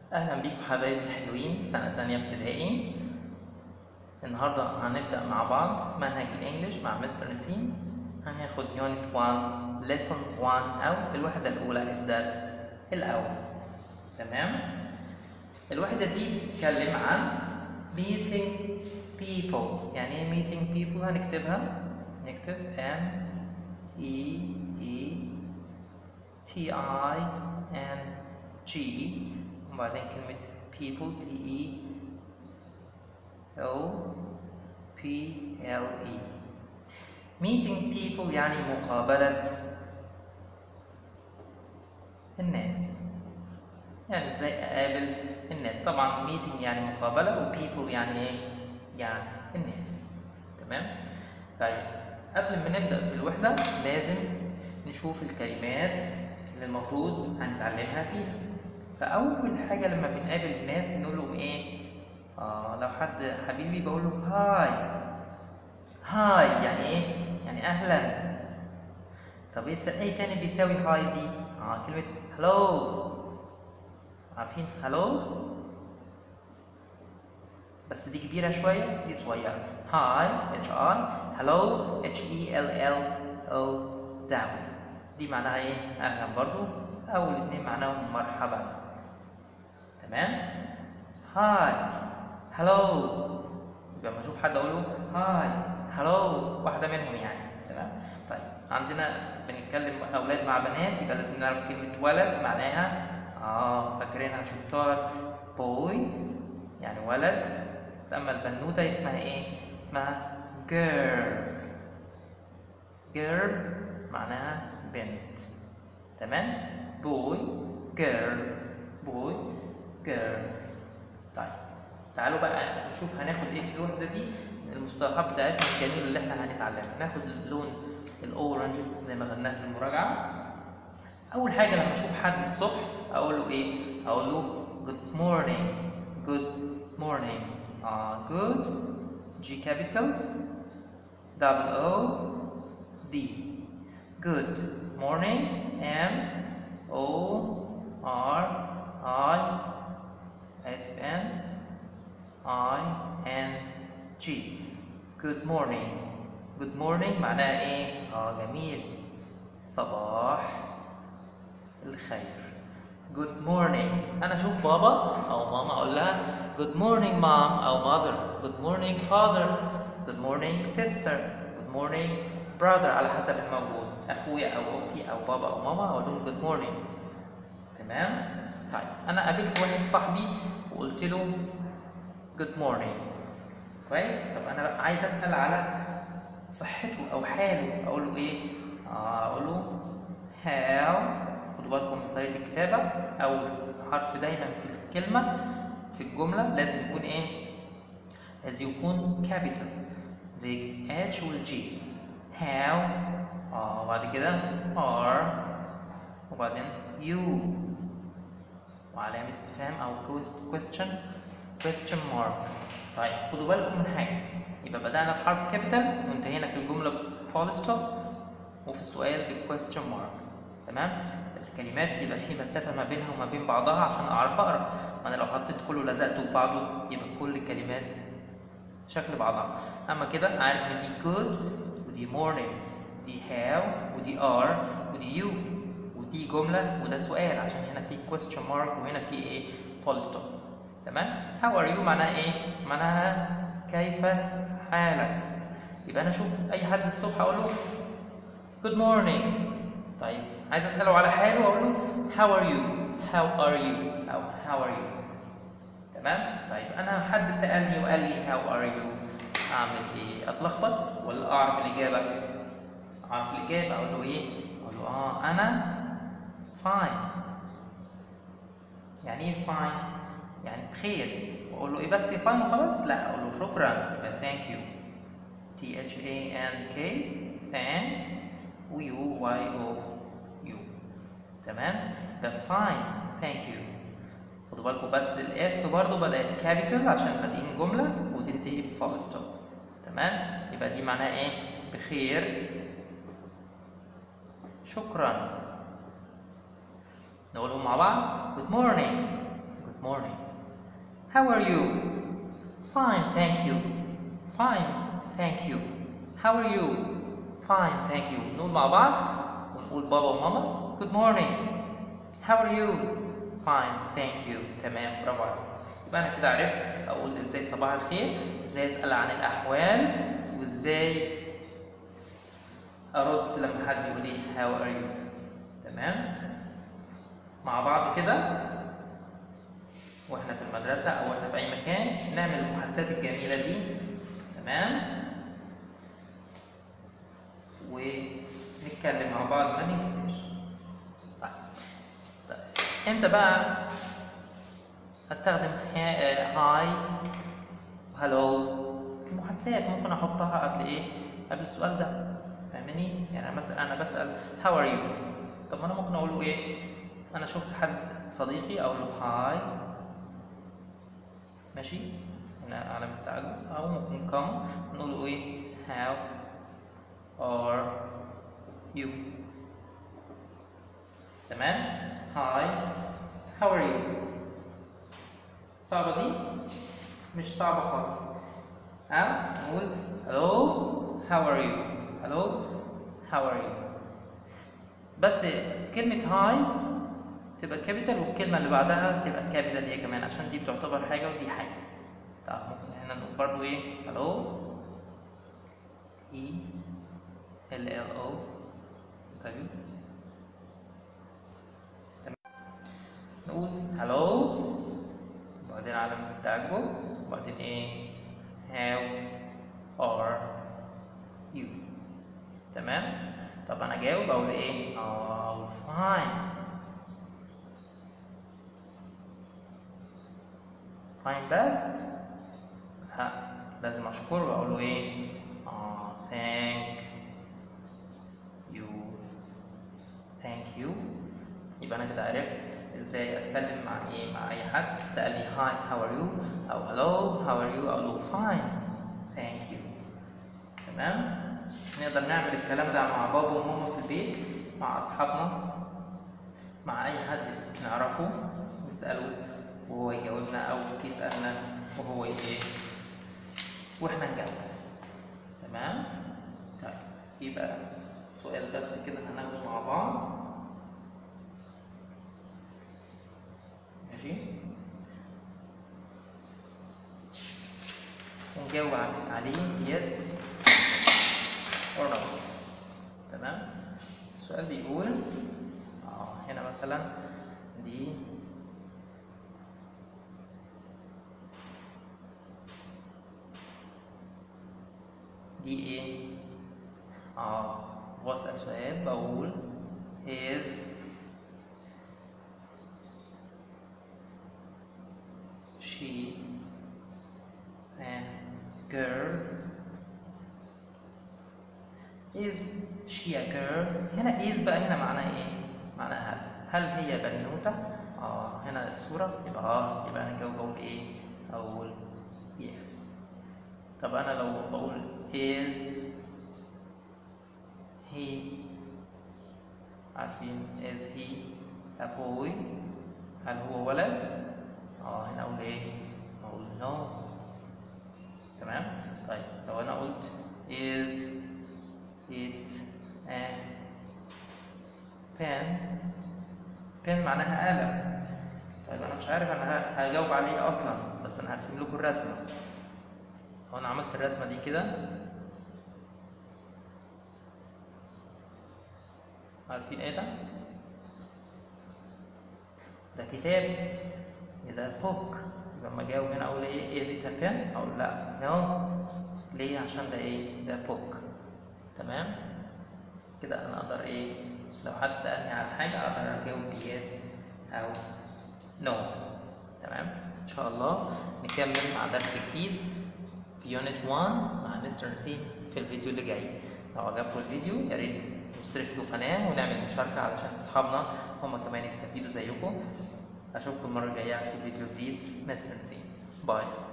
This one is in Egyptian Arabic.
أهلا بيكم حبايبي الحلوين سنة تانية ابتدائي النهاردة هنبدأ مع بعض منهج الإنجليش مع مستر نسيم هناخد يونت 1 ليسون 1 أو الوحدة الأولى الدرس الأول تمام الوحدة دي بتتكلم عن meeting people يعني ايه meeting people هنكتبها نكتب M E E T I N G وبعدين كلمة people P E O P L E meeting people يعني مقابلة الناس يعني ازاي اقابل الناس طبعا meeting يعني مقابلة و people يعني ايه يعني الناس تمام طيب قبل ما نبدأ في الوحدة لازم نشوف الكلمات اللي المفروض هنتعلمها فيها فأول حاجة لما بنقابل الناس بنقول لهم إيه؟ آه لو حد حبيبي بقول له هاي هاي يعني إيه؟ يعني أهلا طب إيه إيه تاني بيساوي هاي دي؟ آه كلمة هلو عارفين هلو؟ بس دي كبيرة شوية دي صغيرة هاي اتش اي هلو اتش اي ال ال او دبليو دي معناها ايه؟ اهلا برضو او الاثنين معناهم مرحبا تمام؟ هاي هلو يبقى لما اشوف حد اقول له هاي هلو واحدة منهم يعني تمام؟ طيب عندنا بنتكلم اولاد مع بنات يبقى لازم نعرف كلمة ولد معناها اه فاكرينها شطار بوي يعني ولد اما البنوته اسمها ايه اسمها girl girl معناها بنت تمام boy girl boy girl طيب تعالوا بقى نشوف هناخد ايه في الوحده دي المصطلحات بتاعتنا الجميله اللي احنا هنتعلمها ناخد اللون الاورنج زي ما خدناه في المراجعه اول حاجه لما اشوف حد الصبح اقول له ايه اقول له good morning good morning uh, good G capital double O D good morning M O R I S N I N G good morning good morning معناها ايه؟ اه جميل صباح الخير good morning انا اشوف بابا او ماما اقول لها good morning mom او mother good morning father good morning sister good morning brother على حسب الموجود اخويا او اختي او بابا او ماما اقول لهم good morning تمام طيب انا قابلت واحد صاحبي وقلت له good morning كويس طب انا عايز اسال على صحته او حاله اقول له ايه آه اقول له how خدوا بالكم من طريقه الكتابه اول حرف دايما في الكلمه في الجمله لازم يكون ايه لازم يكون كابيتال زي H وال G how اه وبعد كده R وبعدين you وعلامة استفهام أو question question mark طيب خدوا بالكم من حاجة يبقى بدأنا بحرف كابيتال وانتهينا في الجملة فول ستوب وفي السؤال بالكويستشن مارك تمام الكلمات يبقى في مسافة ما بينها وما بين بعضها عشان أعرف أقرأ أنا لو حطيت كله لزقته ببعضه يبقى كل الكلمات شكل بعضها أما كده عارف إن دي good ودي morning دي how ودي are ودي you ودي جملة وده سؤال عشان هنا في question mark وهنا في إيه full stop تمام how are you معناها إيه معناها كيف حالك يبقى أنا أشوف أي حد الصبح أقول له good morning طيب عايز اساله على حاله واقول له how are you how are you او how are you تمام طيب انا حد سالني وقال لي how are you اعمل ايه اتلخبط ولا اعرف الاجابه اعرف الاجابه اقول له ايه اقول له اه انا fine يعني ايه fine يعني بخير واقول له ايه بس fine وخلاص لا اقول له شكرا يبقى thank you T H A N K thank ويو واي او يو تمام ده فاين ثانك يو خدوا بالكم بس الاف برضه بدات كابيتال عشان بادئين جمله وتنتهي بفول ستوب تمام يبقى دي معناها ايه بخير شكرا نقولهم مع بعض good morning good morning how are you fine thank you fine thank you how are you fine thank you نقول مع بعض ونقول بابا وماما good morning how are you fine thank you تمام برافو عليك يبقى انا كده عرفت اقول ازاي صباح الخير ازاي اسال عن الاحوال وازاي ارد لما حد يقول لي how are you تمام مع بعض كده واحنا في المدرسة او احنا في اي مكان نعمل المحادثات الجميلة دي تمام ونتكلم مع بعض ما ننساش طيب. طيب. امتى بقى استخدم هاي هلو في المحادثات ممكن احطها قبل ايه قبل السؤال ده فاهمني يعني مثلا انا بسال هاو ار يو طب ما انا ممكن اقول له ايه انا شفت حد صديقي اقول له هاي ماشي هنا علامة التعجب او ممكن كم نقول له ايه هاو ار يو تمام هاي هاو ار يو صعبة دي مش صعبة خالص ها نقول hello how are you hello how are you بس كلمة هاي تبقى كابيتال والكلمة اللي بعدها تبقى كابيتال هي كمان عشان دي بتعتبر حاجة ودي حاجة طب ممكن هنا نقول برضو ايه hello E L L O طيب نقول hello وبعدين علامة التعجب وبعدين ايه how are you تمام طب انا اجاوب اقول ايه oh fine fine بس لا لازم اشكره واقول له ايه اه thank you thank you يبقى انا كده عرفت ازاي اتكلم مع ايه مع اي حد سالني هاي هاو ار يو او هلو هاو ار يو اقول له فاين ثانك يو تمام نقدر نعمل الكلام ده مع بابا وماما في البيت مع اصحابنا مع اي حد نعرفه نساله وهو يجاوبنا او يسالنا وهو ايه واحنا نجاوب تمام طيب يبقى سؤال بس كده هناخده مع بعض ماشي ونجاوب عليه يس اور نو تمام السؤال بيقول اه هنا مثلا دي دي ايه اه بسأل سؤال بقول is she a girl is she a girl هنا is بقى هنا معناها ايه معناها هل هل هي بنوتة اه هنا الصورة يبقى اه يبقى انا جاوب اقول ايه اقول yes طب انا لو بقول is he عارفين is he a boy هل هو ولد اه هنا اقول ايه اقول no تمام طيب لو انا قلت is it a pen pen معناها قلم طيب انا مش عارف انا هجاوب عليه ايه اصلا بس انا هرسم لكم الرسمه هو انا عملت الرسمه دي كده عارفين ايه ده ده كتاب ده بوك لما اجاوب هنا اقول ايه is it a pen اقول لا no ليه عشان ده ايه ده بوك تمام كده انا اقدر ايه لو حد سالني عن حاجه اقدر اجاوب يس او نو تمام ان شاء الله نكمل مع درس جديد في يونت 1 مع مستر نسيم في الفيديو اللي جاي لو عجبكم الفيديو يا ريت نشترك في القناه ونعمل مشاركه علشان اصحابنا هم كمان يستفيدوا زيكم اشوفكم المره الجايه في فيديو جديد مستر نسيم باي